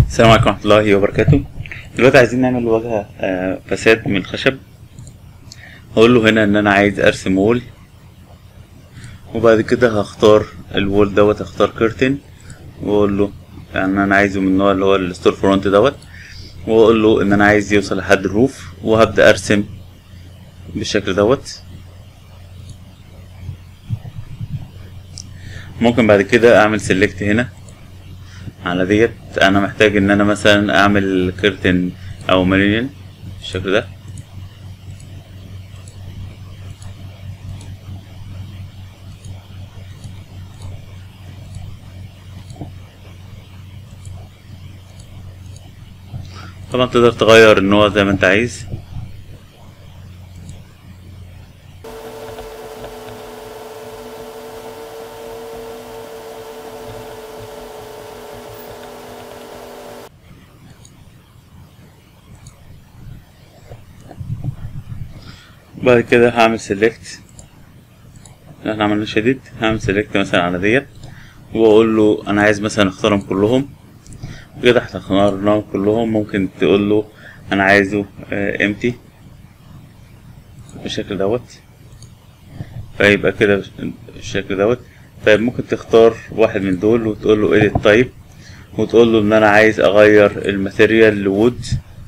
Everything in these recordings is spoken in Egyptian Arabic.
السلام عليكم ورحمة الله وبركاته دلوقتي عايزين نعمل واجهة آه، فساد من الخشب هقول له هنا ان انا عايز ارسم وول وبعد كده هختار الوول دوت هختار كيرتن واقول له ان انا عايزه من النوع اللي هو الستور فرونت دوت واقول له ان انا عايز يوصل لحد الروف وهبدأ ارسم بالشكل دوت ممكن بعد كده اعمل سيلكت هنا على ديت انا محتاج ان انا مثلا اعمل كيرتن او مليون بالشكل ده طبعا تقدر تغير النوع زي ما انت عايز بعد كده هعمل سيلكت احنا عملنا شديد هعمل سيلكت مثلا على ديت واقول له انا عايز مثلا اختارهم كلهم كده احنا اخترناهم كلهم ممكن تقول له انا عايزه امتي بالشكل دوت فيبقى كده بالشكل دوت طيب ممكن تختار واحد من دول وتقول له edit type وتقول له ان انا عايز اغير الماتيريال لوود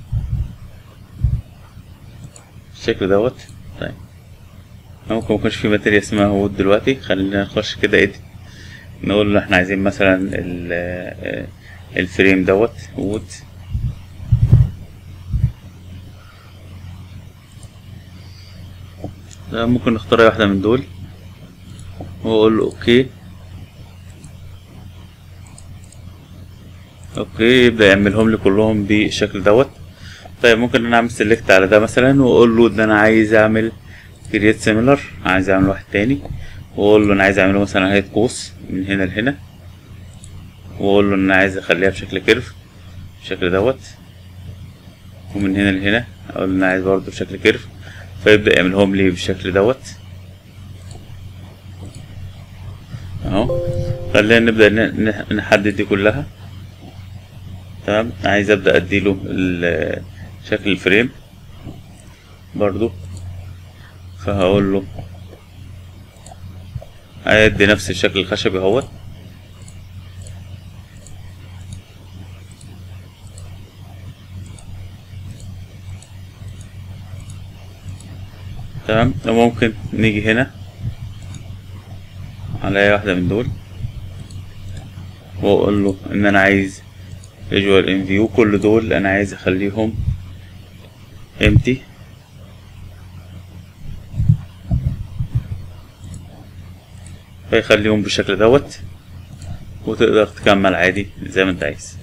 بالشكل دوت طيب ممكن ميكونش في ماتيريال اسمها وود دلوقتي خلينا نخش كده edit نقول له احنا عايزين مثلا الفريم دوت وود ممكن نختار اي واحدة من دول واقول له اوكي اوكي يبدأ يعملهم لي كلهم بالشكل دوت طيب ممكن انا اعمل سيلكت على ده مثلا واقول له ان انا عايز اعمل كرييت سيميلر عايز اعمل واحد تاني واقول له انا عايز اعمله مثلا هيت قوس من هنا لهنا واقول له ان انا عايز اخليها بشكل كيرف بالشكل دوت ومن هنا لهنا اقول له ان انا عايز برضه بشكل كيرف فيبدأ يعملهم لي بالشكل دوت اهو خلينا نبدأ نحدد دي كلها تمام عايز ابدأ اديله شكل الفريم برضو فهقول له هيدي نفس الشكل الخشبي اهوت تمام وممكن نيجي هنا على اي واحدة من دول واقول له ان انا عايز فيجوال ان فيو كل دول انا عايز اخليهم امتي فيخليهم بالشكل دوت وتقدر تكمل عادي زي ما انت عايز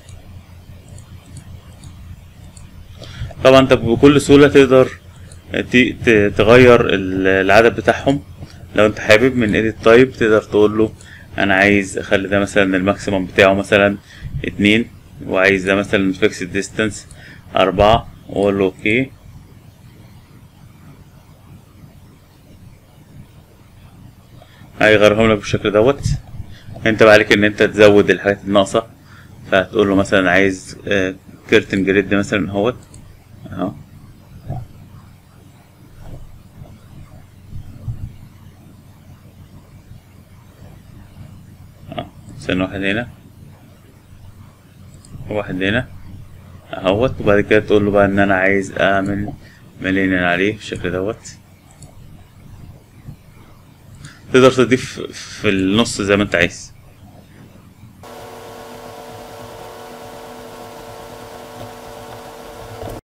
طبعا انت بكل سهولة تقدر تغير العدد بتاعهم لو انت حابب من edit type تقدر تقول له انا عايز اخلي ده مثلا الماكسيمم بتاعه مثلا اتنين وعايز ده مثلا fixed distance أربعة وأقول له أوكي هيغيرهم لك بالشكل دوت انت بقى عليك ان انت تزود الحاجات الناقصة فهتقول له مثلا عايز كيرتن جريد مثلا اهوت اهو اه مثلا واحد هنا واحد هنا اهوت وبعد كده تقول له بقى ان انا عايز اعمل مليون عليه بالشكل دوت تقدر تضيف في النص زي ما انت عايز